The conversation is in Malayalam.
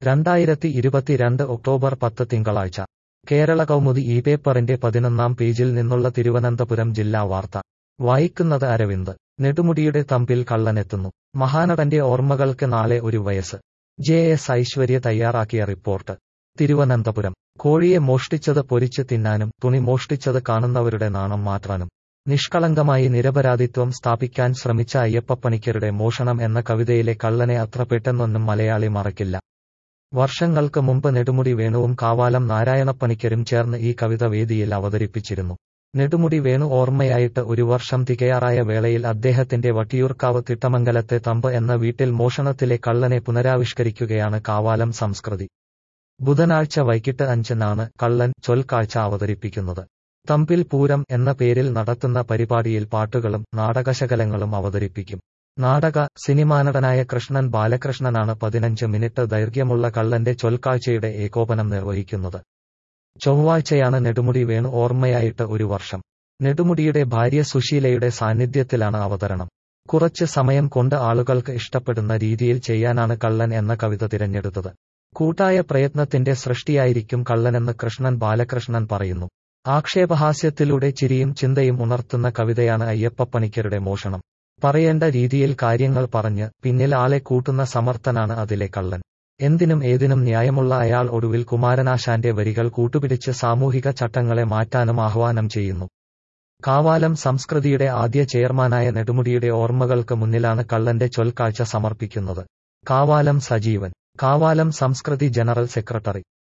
രണ്ടായിരത്തി ഇരുപത്തിരണ്ട് ഒക്ടോബർ പത്ത് തിങ്കളാഴ്ച കേരള കൗമുദി ഈ പേപ്പറിന്റെ പതിനൊന്നാം പേജിൽ നിന്നുള്ള തിരുവനന്തപുരം ജില്ലാ വാർത്ത വായിക്കുന്നത് അരവിന്ദ് നെടുമുടിയുടെ തമ്പിൽ കള്ളനെത്തുന്നു മഹാനടന്റെ ഓർമ്മകൾക്ക് നാളെ ഒരു വയസ്സ് ജെ എസ് ഐശ്വര്യ തയ്യാറാക്കിയ റിപ്പോർട്ട് തിരുവനന്തപുരം കോഴിയെ മോഷ്ടിച്ചത് പൊരിച്ച് തിന്നാനും തുണി മോഷ്ടിച്ചത് കാണുന്നവരുടെ നാണം മാറ്റാനും നിഷ്കളങ്കമായി നിരപരാധിത്വം സ്ഥാപിക്കാൻ ശ്രമിച്ച അയ്യപ്പപ്പണിക്കരുടെ മോഷണം എന്ന കവിതയിലെ കള്ളനെ അത്ര പെട്ടെന്നൊന്നും മലയാളി മറക്കില്ല വർഷങ്ങൾക്ക് മുമ്പ് നെടുമുടി വേണുവും കാവാലം നാരായണപ്പണിക്കരും ചേർന്ന് ഈ കവിത വേദിയിൽ അവതരിപ്പിച്ചിരുന്നു നെടുമുടി വേണു ഓർമ്മയായിട്ട് ഒരു വർഷം തികയാറായ വേളയിൽ അദ്ദേഹത്തിന്റെ വട്ടിയൂർക്കാവ് തിട്ടമംഗലത്തെ തമ്പ് എന്ന വീട്ടിൽ മോഷണത്തിലെ കള്ളനെ പുനരാവിഷ്കരിക്കുകയാണ് കാവാലം സംസ്കൃതി ബുധനാഴ്ച വൈകിട്ട് അഞ്ചിനാണ് കള്ളൻ ചൊൽക്കാഴ്ച അവതരിപ്പിക്കുന്നത് തമ്പിൽ പൂരം എന്ന പേരിൽ നടത്തുന്ന പരിപാടിയിൽ പാട്ടുകളും നാടകശകലങ്ങളും അവതരിപ്പിക്കും നാടക സിനിമാനടനായ കൃഷ്ണൻ ബാലകൃഷ്ണനാണ് പതിനഞ്ച് മിനിറ്റ് ദൈർഘ്യമുള്ള കള്ളന്റെ ചൊൽക്കാഴ്ചയുടെ ഏകോപനം നിർവഹിക്കുന്നത് ചൊവ്വാഴ്ചയാണ് നെടുമുടി വേണു ഓർമ്മയായിട്ട് ഒരു വർഷം നെടുമുടിയുടെ ഭാര്യ സുശീലയുടെ സാന്നിധ്യത്തിലാണ് അവതരണം കുറച്ച് സമയം കൊണ്ട് ആളുകൾക്ക് ഇഷ്ടപ്പെടുന്ന രീതിയിൽ ചെയ്യാനാണ് കള്ളൻ എന്ന കവിത തിരഞ്ഞെടുത്തത് കൂട്ടായ പ്രയത്നത്തിന്റെ സൃഷ്ടിയായിരിക്കും കള്ളനെന്ന് കൃഷ്ണൻ ബാലകൃഷ്ണൻ പറയുന്നു ആക്ഷേപഹാസ്യത്തിലൂടെ ചിരിയും ചിന്തയും ഉണർത്തുന്ന കവിതയാണ് അയ്യപ്പപ്പണിക്കരുടെ മോഷണം പറയേണ്ട രീതിയിൽ കാര്യങ്ങൾ പറഞ്ഞ് പിന്നിൽ ആളെ കൂട്ടുന്ന സമർത്ഥനാണ് അതിലെ കള്ളൻ എന്തിനും ഏതിനും ന്യായമുള്ള അയാൾ ഒടുവിൽ കുമാരനാശാന്റെ വരികൾ കൂട്ടുപിടിച്ച് സാമൂഹിക ചട്ടങ്ങളെ മാറ്റാനും ആഹ്വാനം ചെയ്യുന്നു കാവാലം സംസ്കൃതിയുടെ ആദ്യ ചെയർമാനായ നെടുമുടിയുടെ ഓർമ്മകൾക്ക് മുന്നിലാണ് കള്ളന്റെ ചൊൽക്കാഴ്ച സമർപ്പിക്കുന്നത് കാവാലം സജീവൻ കാവാലം സംസ്കൃതി ജനറൽ സെക്രട്ടറി